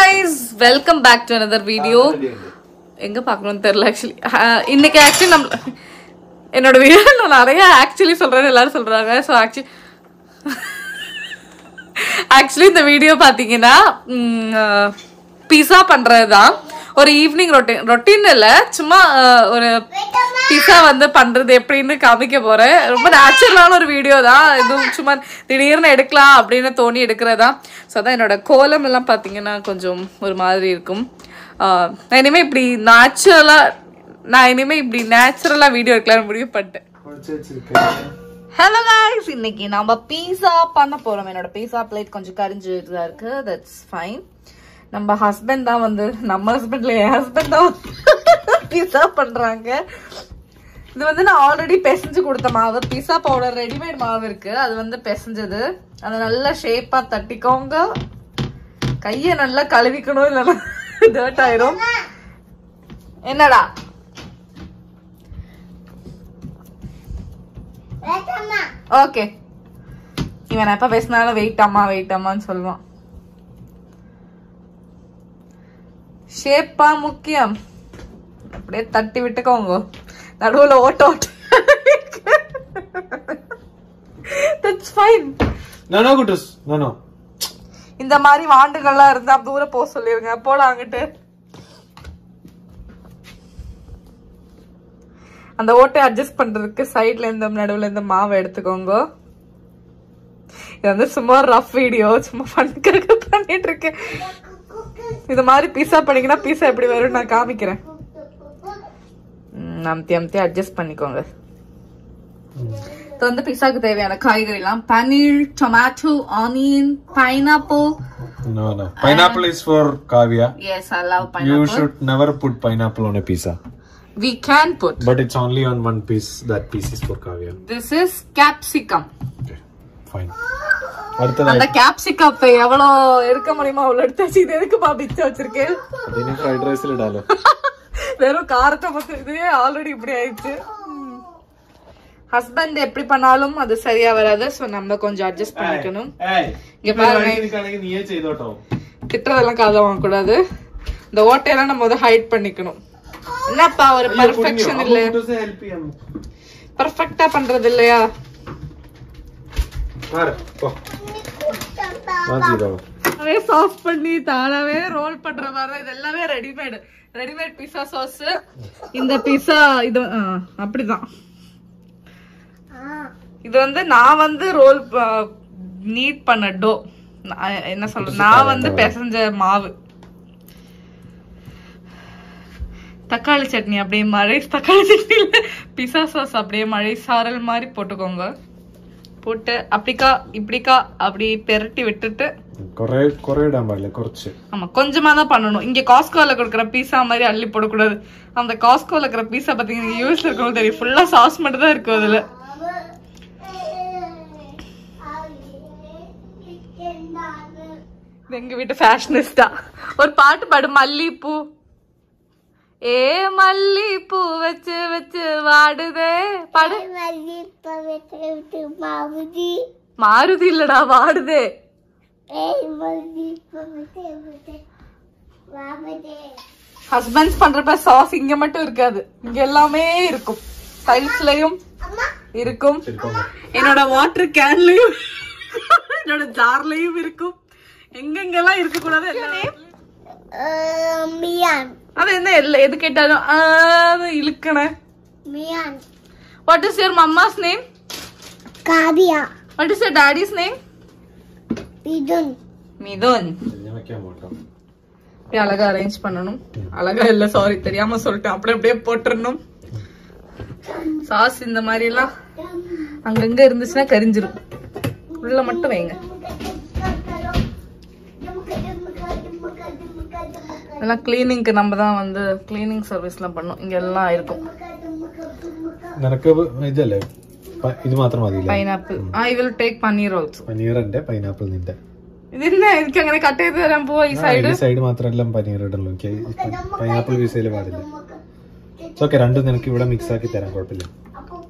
guys welcome back to another video எங்க பார்க்கணும்னு தெரியல ஆக்சுவலி இன்னைக்கு ஆக்சுவலி நம்ம என்னோட வீடியோ நான் நிறைய ஆக்சுவலி சொல்றேன்னு எல்லாரும் சொல்றாங்க ஸோ ஆக்சுவலி ஆக்சுவலி இந்த வீடியோ பார்த்தீங்கன்னா பீஸா பண்ணுறது தான் ஒரு ஈவினிங் ரொட்டீன் ரொட்டீன் இல்லை சும்மா அஹ், ஒரு பீஸா வந்து பண்ணுறது எப்படின்னு காமிக்க போகிறேன் ரொம்ப நேச்சுரலான ஒரு வீடியோ தான் இதுவும் சும்மா திடீர்னு எடுக்கலாம் அப்படின்னு தோணி எடுக்கிறது தான் ஸோ அதான் என்னோட கோலம் எல்லாம் பார்த்தீங்கன்னா கொஞ்சம் ஒரு மாதிரி இருக்கும் அஹ், நான் இனிமேல் இப்படி நேச்சுரலாக நான் இனிமேல் இப்படி நேச்சுரலாக வீடியோ எடுக்கலாம்னு முடிவு பண்ணிட்டேன் ஹலோ காய்ஸ் இன்னைக்கு நம்ம பீஸா பண்ண போறோம் என்னோட பீஸா பிளேட் கொஞ்சம் கரிஞ்சு தான் இருக்கு தட்ஸ் ஃபைன் நம்ம ஹஸ்பண்ட் தான் வந்து நம்ம ஹஸ்பண்ட்ல என் ஹஸ்பண்ட் தான் பீஸா பண்றாங்க இது வந்து நான் ஆல்ரெடி பிசைஞ்சு கொடுத்த மாவு பீஸா பவுடர் ரெடிமேட் மாவு இருக்கு அது வந்து பிசைஞ்சது அதை நல்லா ஷேப்பா தட்டிக்கோங்க கையை நல்லா கழுவிக்கணும் இல்லைன்னா டர்ட் ஆயிரும் என்னடா ஓகே இவன் எப்ப பேசினாலும் வெயிட் அம்மா வெயிட் அம்மான்னு சொல்லுவான் ஷேப்பா முக்கியம் அப்படியே தட்டி விட்டுக்கோங்க நடுவுல ஓட்ட ஓட்ட that's fine No, no, Kutus. No, no. இந்த மாதிரி வாண்டுகள்லாம் இருந்தா தூரம் போக சொல்லிருங்க போடா அங்கிட்டு அந்த ஓட்டை அட்ஜஸ்ட் பண்றதுக்கு சைடுல இந்த நடுவுல இந்த மாவை எடுத்துக்கோங்க இது வந்து சும்மா ரஃப் வீடியோ சும்மா பண்ணுக்காக பண்ணிட்டு இருக்கேன் இது மாதிரி பீஸா பண்ணீங்கன்னா பீஸா எப்படி வரும் நான் காமிக்கிறேன் ம், அமுத்தி அமுத்தி அட்ஜஸ்ட் பண்ணிக்கோங்க இது வந்து பிஸாக்கு தேவையான காய்கறிலாம் paneer tomato onion pineapple No, no. Pineapple is for Kavya. Yes I love You pineapple should never put pineapple on a pizza. We can put But it's only on one piece. That piece is for Kavya. This is capsicum Okay. Fine. அடுத்தது அந்த கேப்சிகத்தை எவ்வளோ இருக்க முடியுமா அவ்வளோ எடுத்து வச்சு இது எதுக்குப்பா பிச்சை வச்சிருக்கேன் അതിന് ഫ്രൈഡ് റൈസിൽ ഇടാലോ வெறும் காரத்தை மட்டும் இதுவே ஆல்ரெடி இப்படி ஆயிடுச்சு ஹஸ்பண்ட் எப்படி பண்ணாலும் அது சரியா வராது சோ நம்ம கொஞ்சம் அட்ஜஸ்ட் பண்ணிக்கணும் இங்க பாருங்க നീയേ ചെയ്തോട്ടോ திட்டுறதெல்லாம் காதை வாங்கக்கூடாது இந்த ஓட்டையெல்லாம் நம்ம வந்து ஹைட் பண்ணிக்கணும் என்னப்பா ஒரு பர்ஃபெக்ஷன் இல்ல ഹെൽപ്പ് ചെയ്യാം பர்ஃபெக்டா பண்றது இல்லையா தானாவே சாஃப்ட் பண்ணி தானாவே ரோல் பண்ற மாதிரி இது எல்லாமே ரெடிமேட் ரெடிமேட் பீஸா சாஸ் இந்த பீஸா இது ஆ, அப்படிதான் இது வந்து நான் வந்து ரோல் நீட் பண்ண டோ என்ன சொல்ற நான் வந்து பிசைஞ்ச மாவு தக்காளி சட்னி அப்படியே மழை தக்காளி சட்னியில பிஸா சாஸ் அப்படியே மழை சாரல் மாதிரி போட்டுக்கோங்க போட்டு அப்படிக்கா இப்படிக்கா அப்படி பெரட்டி விட்டுட்டு കൊറേ കൊറേ ഇടാൻ പാടില്ല കുറച്ച് ஆமா கொஞ்சமா தான் பண்ணணும் இங்க காஸ்கோல கொடுக்குற பீஸா மாதிரி அள்ளி போடக்கூடாது அந்த காஸ்கோல இருக்கிற பீஸா பாத்தீங்கன்னா யூஎஸ்ல இருக்கவங்க தெரியும் ஃபுல்லா சாஸ் மட்டும் தான் இருக்கும் அதுல இது எங்க வீட்டு ஃபேஷனிஸ்டா ஒரு பாட்டு பாடு மல்லிப்பூ ஏ மல்லிப்பூ வச்சு வச்சு வாடுதே பாடு மாருதி இல்லடா வாடுதே ஹஸ்பண்ட்ஸ் பண்றப்ப சாஸ் இங்க மட்டும் இருக்காது இங்க எல்லாமே இருக்கும் டைல்ஸ்லயும் இருக்கும் என்னோட வாட்டர் கேன்லயும் என்னோட ஜார்லயும் இருக்கும் எங்கெங்கெல்லாம் இருக்க கூடாது அது என்ன இல்ல எது கேட்டாலும் ஆ, அது இழுக்கண what is your mamma's name Kavya, what is your daddy's name Pidun, Mithun ഞാൻ വെക്കാൻ പോട്ടോ இப்படி அழகா அரேஞ்ச் பண்ணணும் அழகா இல்ல சாரி தெரியாம சொல்லிட்டேன் அப்படியே அப்படியே போட்டுறணும் சாஸ் இந்த மாதிரி எல்லாம் அங்கங்க இருந்துச்சுன்னா கரிஞ்சிரும் உள்ள மட்டும் வைங்க இதெல்லாம் கிளீனிங்க்கு நம்ம தான் வந்து கிளீனிங் சர்வீஸ்லாம் பண்ணோம் இங்க எல்லாம் இருக்கும் നിനക്ക് ഇതല്ലേ പ- ഇത് മാത്രം മതിയില്ലേ pineapple I will take paneer also paneer എന്റെ പൈനാപ്പിൾ നിന്റെ ഇതിന്റെ എനിക്ക് അങ്ങനെ കട്ട് ചെയ്ത് തരാൻ പോവാ ഈ ആ, സൈഡ് ഈ സൈഡ് മാത്രമല്ല പനീർ ഇടുള്ളൂ എനിക്ക് പൈനാപ്പിൾ പീസയിൽ പാടില്ല ഓക്കെ രണ്ടും നിനക്ക് ഇവിടെ മിക്സ് ആക്കി തരാം കുഴപ്പമില്ല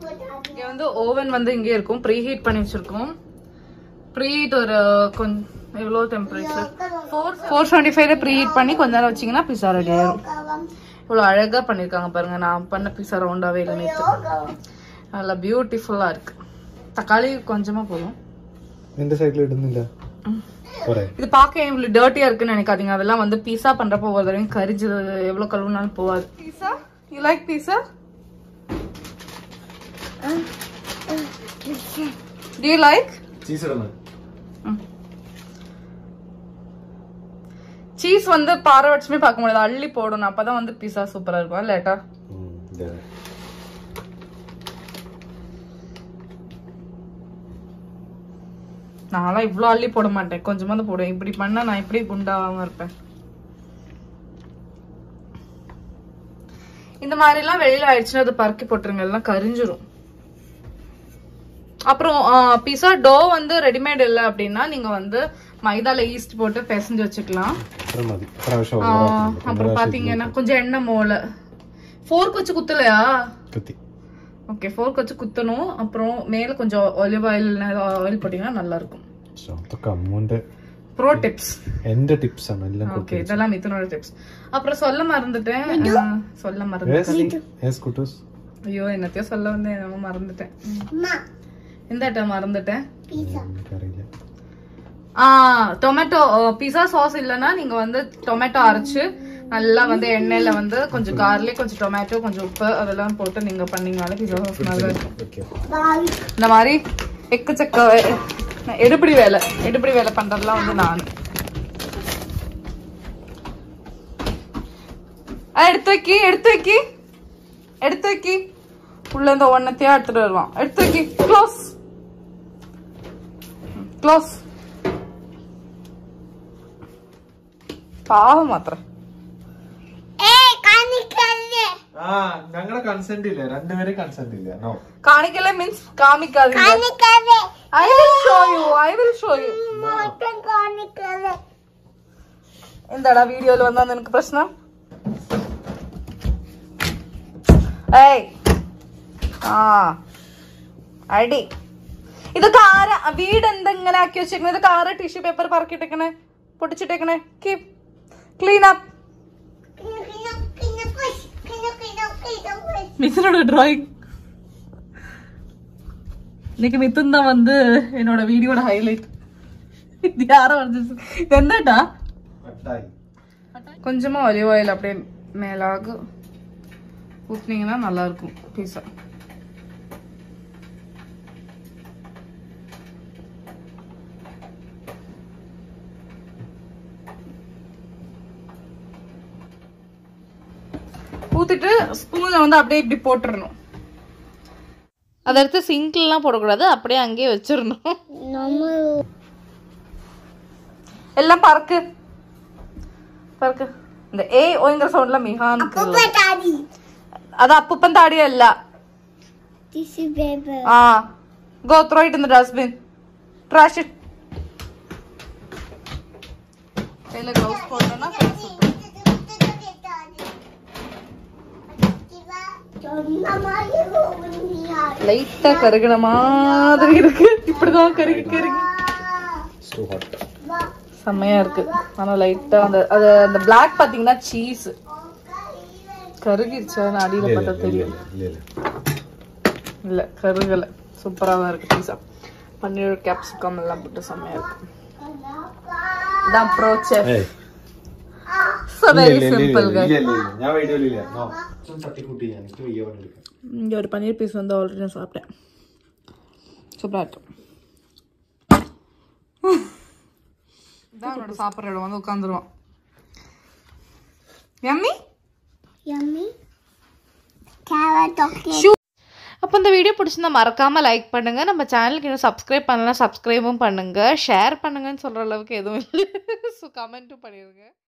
இங்க வந்து ஓவன் வந்து இங்கே இருக்கும் ப்ரீ ஹீட் பண்ணி வச்சிருக்கோம் ப்ரீ ஹீட் ஒரு கொஞ்சம் எவ்வளோ டெம்பரேச்சர் ஃபோர் ஃபோர் டுவெண்ட்டி ஃபைவ்ல ப்ரீ ஹீட் பண்ணி கொஞ்ச நேரம் வச்சிங்கன்னா பிஸா ரெடி ஆயிரும் இவ்வளோ அழகாக பண்ணியிருக்காங்க பாருங்க நான் பண்ண பிஸா ரவுண்டாகவே இல்லை நேற்று நல்லா பியூட்டிஃபுல்லாக இருக்கு தக்காளி கொஞ்சமாக போதும் എന്റെ സൈഡിൽ ഇടുന്നില്ല പോരെ இது பார்க்க இவ்வளவு டர்ட்டியா இருக்குன்னு நினைக்காதீங்க அதெல்லாம் வந்து பீஸா பண்றப்போ ஒரு தடவையும் கரிஞ்சு எவ்வளவு கழுவுனாலும் போகாது pizza you like pizza to you like cheese ഇടണം சீஸ் வந்து பாரபட்சமே பார்க்க முடியாது அள்ளி போடணும் அப்பதான் வந்து பீஸா சூப்பரா இருக்கும் லேட்டா நான்லாம் இவ்வளோ அள்ளி போட மாட்டேன் கொஞ்சமா தான் போடுவேன் இப்படி பண்ணா நான் இப்படி குண்டாவாம இருப்பேன் இந்த மாதிரி எல்லாம் வெளியில ஆயிடுச்சுன்னா அதை பறக்கி போட்டுருங்க எல்லாம் கரிஞ்சிரும் அப்புறம் பிஸா டோ வந்து ரெடிமேட் இல்லை அப்படின்னா நீங்க வந்து மைதால ஈஸ்ட் போட்டு பிசைஞ்சு வச்சுக்கலாம் ഇത്ര മതി പ്രാവശ്യം ஆ, அப்புறம் பாத்தீங்கன்னா கொஞ்சம் எண்ணெய் மோல ஃபோர்க் வச்சு குத்தலையா കത്തി ஓகே ஃபோர்க் வச்சு குத்தணும் அப்புறம் மேல கொஞ்சம் ஒலிவ் ஆயில் ஆயில் போட்டீங்கன்னா நல்லா இருக்கும் ശ്ശോ, അതൊക്കെ അമ്മൂന്റെ ப்ரோ டிப்ஸ் എന്റെ ടിപ്സ് ആണ് എല്ലാം ஓகே இதெல்லாம் மித்தனோட டிப்ஸ் அப்புறம் சொல்ல மறந்துட்டேன் ஆ, சொல்ல மறந்துட்டேன் യെസ് കുട്ടൂസ് ஐயோ என்னத்தையோ சொல்ல வந்து என்னமோ மறந்துட்டேன் அம்மா இந்த மறந்துட்டேன் பீஸா എനിക്കറിയില്ല ஆ டொமேட்டோ பிஸா சாஸ் இல்லைன்னா நீங்க வந்து டொமேட்டோ அரைச்சு நல்லா வந்து எண்ணெயில வந்து கொஞ்சம் கார்லிக் கொஞ்சம் டொமேட்டோ கொஞ்சம் உப்பு அதெல்லாம் போட்டு நீங்க பண்ணீங்கனாலே பிஸா சாஸ் நல்லா இருக்கும் ഓക്കെ பால் இந்த மாதிரி எக்கச்சக்க வே- எடுபடி வேலை எடுபடி வேலை பண்றதுலாம் வந்து நான் ஆ, எடுத்து வைக்கி எடுத்து வைக்கி எடுத்து வைக்கி உள்ள இந்த ஒன்னத்தையா எடுத்துட்டு வருவான் எடுத்து வைக்கி க்ளோஸ் க்ளோஸ் பாவம் மாத்திரம் ஏய் காணிக்கல்ல ആ ഞങ്ങളുടെ കൺസെന്റ് ഇല്ല രണ്ടുപേരും കൺസെന്റ് ഇല്ല നോ காணிக்கல மீன்ஸ் காமிக்காதீங்க காணிக்கல்ல I will show you I will show you மொத்தம் காணிக்கல்ல എന്താടാ വീഡിയോയിൽ വന്നാ നിനക്ക് പ്രശ്നം ഏയ് ആ അടി ഇതൊക്കെ ആരാ വീട് എന്തെങ്ങനെ ആക്കി വെച്ചേക്കണേ ഇതൊക്കെ ആരാ ടിഷ്യൂ പേപ്പർ പറക്കിട്ടേക്കണേ പൊട്ടിച്ചിട്ടേക്കണേ കീപ് ക്ലീൻ അപ്പ് കിനു കിനു കിനു പുഷ് കിനു കിനു കിനു പുഷ് மித்தனோட டிராயிங் இன்னைக்கு மித்துன் தான் வந்து என்னோட வீடியோட ஹைலைட் இது யாரோ வந்துச்சு இது என்னடா കട്ടായി கொஞ்சமா ஒலிவ் ஆயில் அப்படியே மேலாக ஊத்துனீங்கன்னா நல்லா இருக்கும் பீஸா ஊத்திட்டு ஸ்பூன்ல வந்து அப்படியே இப்படி போட்டுறணும் அதை எடுத்து சிங்க்லாம் போடக்கூடாது அப்படியே அங்கேயே வச்சிடணும் நம்ம எல்லாம் பறக்கு பறக்கு இந்த ஏ ஓங்கிற சவுண்ட்ல மிகானுக்கு பட்டாடி അത് അപ്പൂപ്പൻ താടിയല്ല டிஷ்யூ பேப்பர் ആ go throw it in the dustbin trash it கையில க்ளவுஸ் போட்டோம்னா கொஞ்சம் சுத்தம். லைட்டா கருகின மாதிரி இருக்கு இப்படிதான் கருகி கருகி സോ ഹോട്ട് செம்மையா இருக்கு ஆனா லைட்டா அந்த அது அந்த பிளாக் பாத்தீங்கன்னா சீஸ் கருகிருச்சு அது அடியில பார்த்தா தெரியும் ഇല്ല ഇല്ല இல்ல கருகல சூப்பரா தான் இருக்கு பீஸா பன்னீர் கேப்சிகம் எல்லாம் போட்டு செம்மையா இருக்கு இதான் ப்ரோ செஃப் ഏയ് ஸோ வெரி சிம்பிள் ഇല്ല ഇല്ല ഇല്ല ഞാൻ വീഡിയോയിലില്ല നോ തട്ടിക്കൂട്ടി ഞാൻ എനിക്ക് വയ്യ പണിയെടുക്കാൻ இங்க ஒரு பன்னீர் பீஸ் வந்து ஆல்ரெடி நான் சாப்பிட்டேன் சூப்பரா இருக்கும் இதான் என்னோட சாப்பிட்ற இடம் வந்து உட்காந்துருவான் எம்மி யம்மி கேரட் ஓகே அப்போ இந்த வீடியோ பிடிச்சிருந்தா மறக்காம லைக் பண்ணுங்க நம்ம சேனலுக்கு இன்னும் சப்ஸ்கிரைப் பண்ணலாம் சப்ஸ்கிரைபும் பண்ணுங்க ஷேர் பண்ணுங்கன்னு சொல்ற அளவுக்கு எதுவும் இல்லை ஸோ கமெண்ட்டும் பண்ணிடுங்க